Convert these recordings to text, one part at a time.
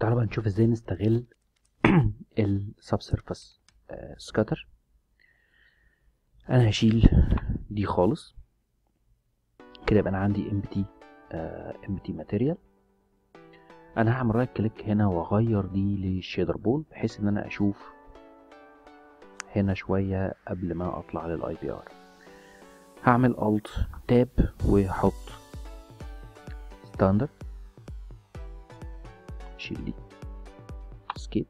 تعالوا بقى نشوف ازاي نستغل السبسيرفس سكاتر انا هشيل دي خالص كده يبقى انا عندي empty empty ماتيريال انا هعمل رايت كليك هنا واغير دي للشيدر بول بحيث ان انا اشوف هنا شوية قبل ما اطلع للاي بي ار هعمل alt tab وهحط ستاندرد شيل دي سكيب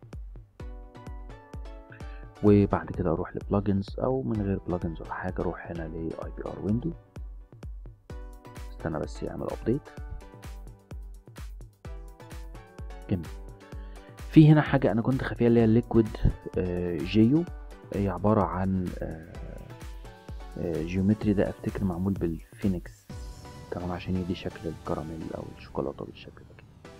وبعد كده اروح لبلجنز او من غير بلجنز ولا حاجه اروح هنا لاي بي ار ويندو استنى بس يعمل ابديت جميل في هنا حاجه انا كنت خافيها اللي هي الليكويد جيو هي عباره عن جيومتري ده افتكر معمول بالفينيكس تمام عشان يدي شكل الكراميل او الشوكولاته بالشكل ده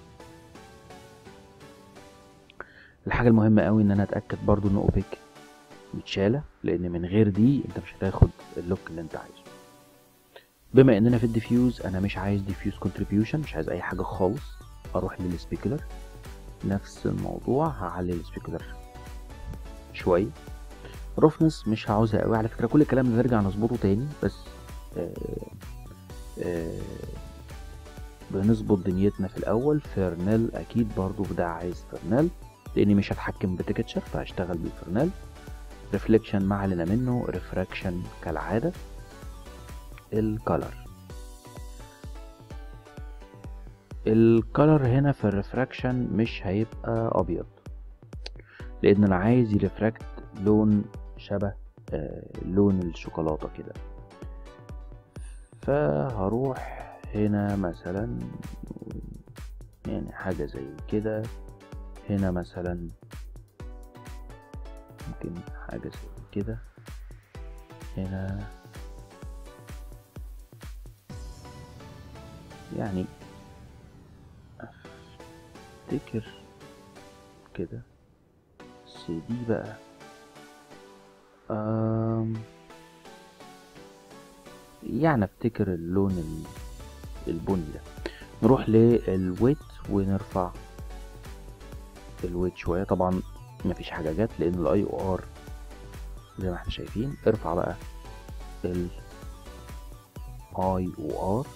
الحاجة المهمة قوي ان انا اتأكد برضو ان اوبيك متشالة لان من غير دي انت مش هتاخد اللوك اللي انت عايزه بما اننا في الديفيوز انا مش عايز ديفيوز كونتريبيوشن مش عايز اي حاجة خالص اروح للسبيكولر نفس الموضوع هعلي السبيكولر شوية روفنس مش هعوزها قوي على فكرة كل الكلام ده نرجع نظبطه تاني بس آآ آآ بنظبط دنيتنا في الاول فيرنال اكيد برضو ده عايز فيرنال لاني مش هتحكم بتكتشر فهشتغل بالفرنال ريفليكشن ما علينا منه ريفراكشن كالعاده الكالر الكالر هنا في الريفراكشن مش هيبقى ابيض لان انا عايز يرفراكت لون شبه آه لون الشوكولاته كده فهروح هنا مثلا يعني حاجه زي كده هنا مثلا ممكن حاجة زي كده هنا يعني افتكر كده بس دي بقى أم يعني افتكر اللون البني ده نروح للويت ونرفع الويت شويه طبعا مفيش حاجه جت لان الاي او ار زي ما احنا شايفين ارفع بقى ال اي او ار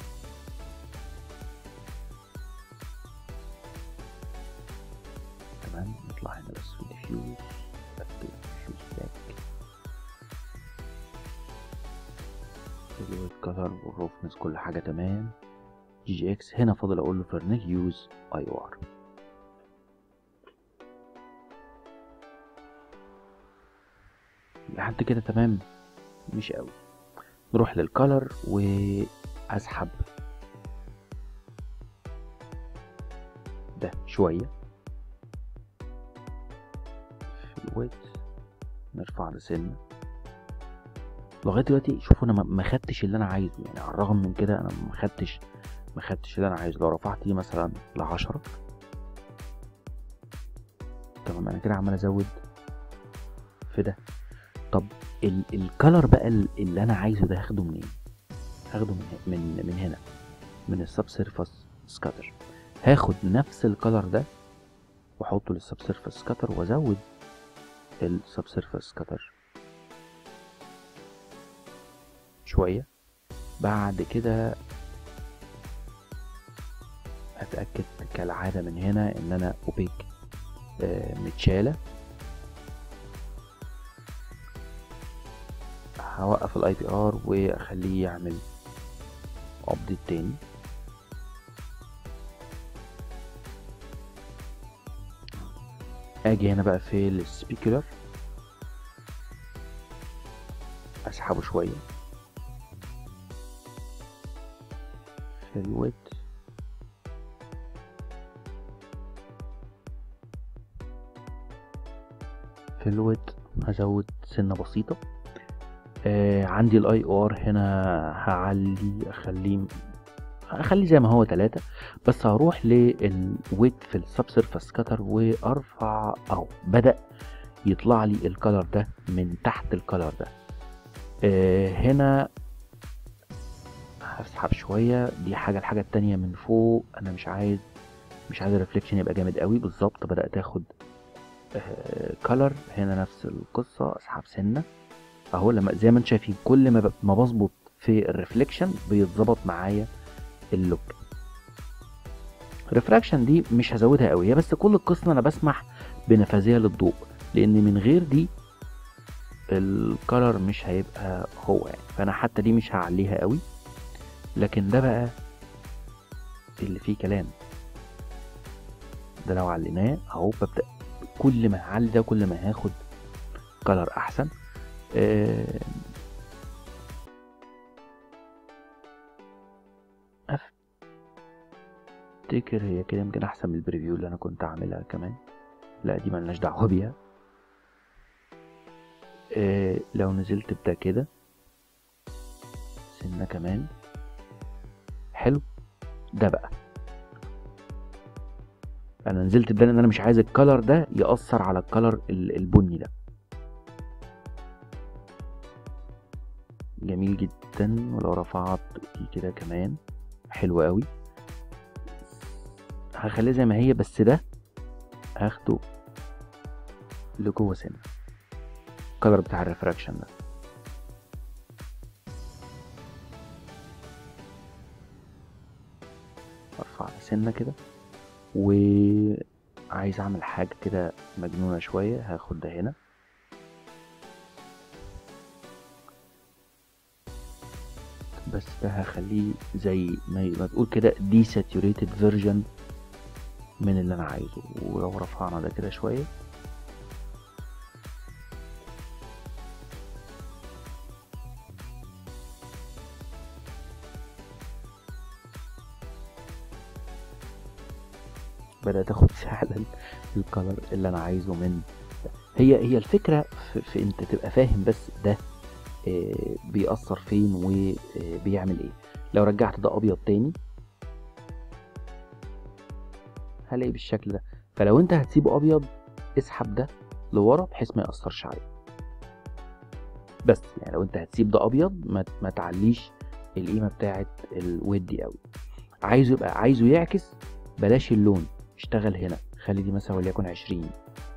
تمام نطلع هنا بس في الديفيوز ديفيوز باك الويت كلر والروفنس كل حاجه تمام جي جي اكس هنا فاضل اقول له فرنيل يوز اي او ار لحد كده تمام مش قوي نروح للكالر واسحب ده شوية في الويت نرفع لسنة لغاية دلوقتي شوفوا انا ما خدتش اللي انا عايزه يعني على الرغم من كده انا ما خدتش ما خدتش اللي انا عايزه لو رفعت دي مثلا لعشرة تمام انا كده عمال ازود في ده طب الكالر بقى اللي انا عايزه ده هاخده منين هاخده من من من هنا من السب سيرفس سكاتر هاخد نفس الكالر ده واحطه للسب سيرفس سكاتر وازود السب سيرفس سكاتر شويه بعد كده هتاكد كالعاده من هنا ان انا اوبيك آه متشاله هوقف الاي بي ار واخليه يعمل ابديت تاني اجي هنا بقى في السبيكولر اسحبه شوية في الويت في الويت هزود سنة بسيطة آه عندي الاي او ار هنا هعلي اخليه اخليه زي ما هو تلاتة بس هروح للويت في السب سيرفس كتر وارفع او بدأ يطلع لي الكلر ده من تحت الكلر ده آه هنا هسحب شوية دي حاجة الحاجة التانية من فوق انا مش عايز مش عايز الريفليكشن يبقى جامد قوي بالظبط بدات اخد كلر هنا نفس القصه اسحب سنه اهو لما زي ما انتم شايفين كل ما ب- ما بظبط في الريفليكشن بيتظبط معايا اللوك الريفراكشن دي مش هزودها قوي هي بس كل القصه إن انا بسمح بنفاذيه للضوء لان من غير دي الكلر مش هيبقى هو يعني فانا حتى دي مش هعليها قوي لكن ده بقى اللي فيه كلام ده لو عليناه اهو ببدأ كل ما هعلي ده كل ما هاخد كلر احسن آه، افتكر هي كده يمكن احسن من البريفيو اللي انا كنت عاملها كمان لا دي ملناش دعوه بيها آه، لو نزلت بده كده سنه كمان حلو ده بقى انا نزلت بده لان انا مش عايز الكلر ده ياثر على الكلر ال- البني ده جميل جدا ولو رفعت دي كده كمان حلو قوي هخليها زي ما هي بس ده هاخده لجوه سنه الكلر بتاع الريفراكشن ده ارفع سنه كده وعايز اعمل حاجه كده مجنونه شويه هاخد ده هنا بس ده هخليه زي ما ما تقول كده دي ساتوريتد فيرجن من اللي انا عايزه ولو رفعنا ده كده شويه بدأت اخد فعلا الكلر اللي انا عايزه من هي هي الفكرة في, في انت تبقى فاهم بس ده آه، بيأثر فين وبيعمل ايه لو رجعت ده ابيض تاني هلاقي بالشكل ده فلو انت هتسيبه ابيض اسحب ده لورا بحيث ما يأثرش عليه بس يعني لو انت هتسيب ده ابيض ما, ما تعليش القيمة بتاعت الويد دي قوي عايزه يبقى عايزه يعكس بلاش اللون اشتغل هنا خلي دي مثلا وليكن عشرين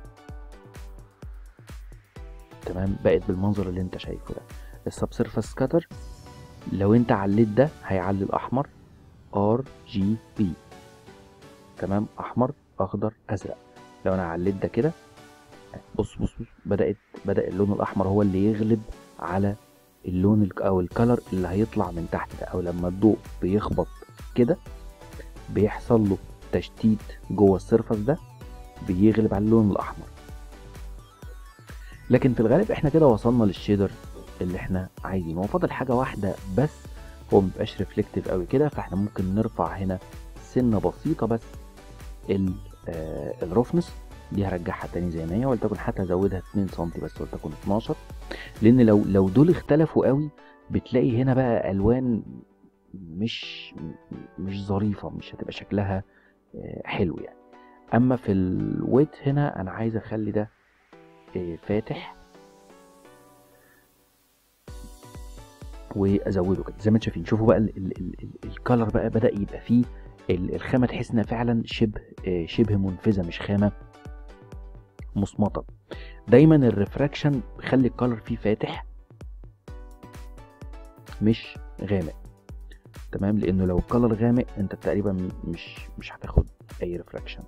تمام بقت بالمنظر اللي انت شايفه ده السب سيرفاس كاتر لو انت عليت ده هيعلي الاحمر ار جي بي تمام احمر اخضر ازرق لو انا عليت ده كده بص بص بص بدات بدا اللون الاحمر هو اللي يغلب على اللون الك- او الكلر اللي هيطلع من تحت ده او لما الضوء بيخبط كده بيحصل له تشتيت جوه السيرفس ده بيغلب على اللون الاحمر لكن في الغالب احنا كده وصلنا للشيدر اللي احنا عايزينه هو فاضل حاجه واحده بس هو مبيبقاش ريفلكتيف قوي كده فاحنا ممكن نرفع هنا سنه بسيطه بس ال آه الرفنس دي هرجعها تاني زي ما هي ولتكن حتى ازودها 2 سم بس ولتكن 12 لان لو لو دول اختلفوا قوي بتلاقي هنا بقى الوان مش مش ظريفه مش هتبقى شكلها آه، حلو يعني اما في الويت هنا انا عايز اخلي ده آه، فاتح وازوده كده زي ما انتم شايفين شوفوا بقى ال- ال- ال- ال- الكالر بقى بدا يبقى فيه ال- الخامه تحس انها فعلا شبه آه، شبه منفذه مش خامه مصمطه دايما الريفراكشن خلي الكالر فيه فاتح مش غامق تمام لانه لو الكالر غامق انت تقريبا م- مش مش هتاخد اي ريفراكشن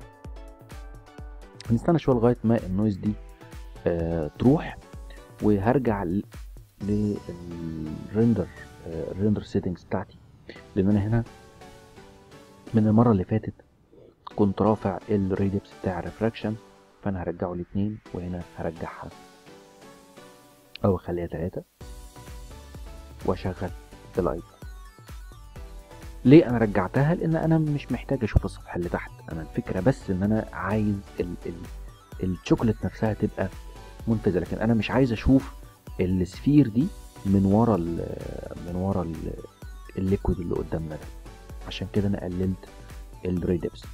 هنستنى شويه لغايه ما النويز دي آه تروح وهرجع ل- للريندر آه الريندر سيتنجز بتاعتي لان انا هنا من المره اللي فاتت كنت رافع الريدبس بتاع الريفراكشن فانا هرجعه لاتنين وهنا هرجعها او اخليها تلاتة واشغل الايفون ليه انا رجعتها لان انا مش محتاج اشوف الصفحه اللي تحت انا الفكره بس ان انا عايز ال ال الشوكليت نفسها تبقى منفذه لكن انا مش عايز اشوف السفير دي من ورا ال من ورا ال الليكويد اللي قدامنا ده عشان كده انا قللت الريدبس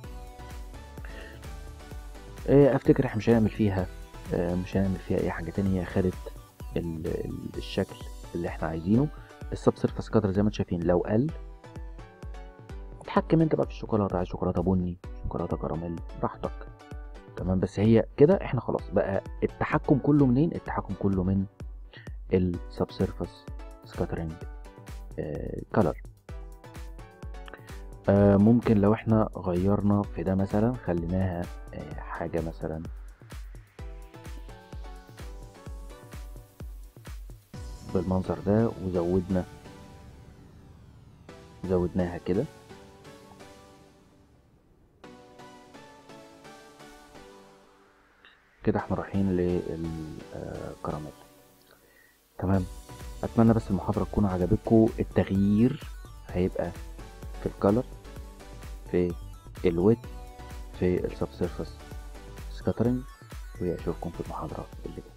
آه، افتكر احنا مش هنعمل فيها آه، مش هنعمل فيها اي حاجه تانية هي خدت ال- ال- الشكل اللي احنا عايزينه السب سيرفس كاتر زي ما انتم شايفين لو قل اتحكم انت بقى في الشوكولاته عايز شوكولاته بني شوكولاته كراميل براحتك تمام بس هي كده احنا خلاص بقى التحكم كله منين التحكم كله من السبسيرفس سكاترينج كلر ممكن لو احنا غيرنا في ده مثلا خليناها آه، حاجة مثلا بالمنظر ده وزودنا زودناها كده كده احنا رايحين للكراميل تمام اتمنى بس المحاضرة تكون عجبتكم التغيير هيبقى في الكالر في الويت في السبسيرفس سكاترينج واشوفكم في المحاضرة اللي جاية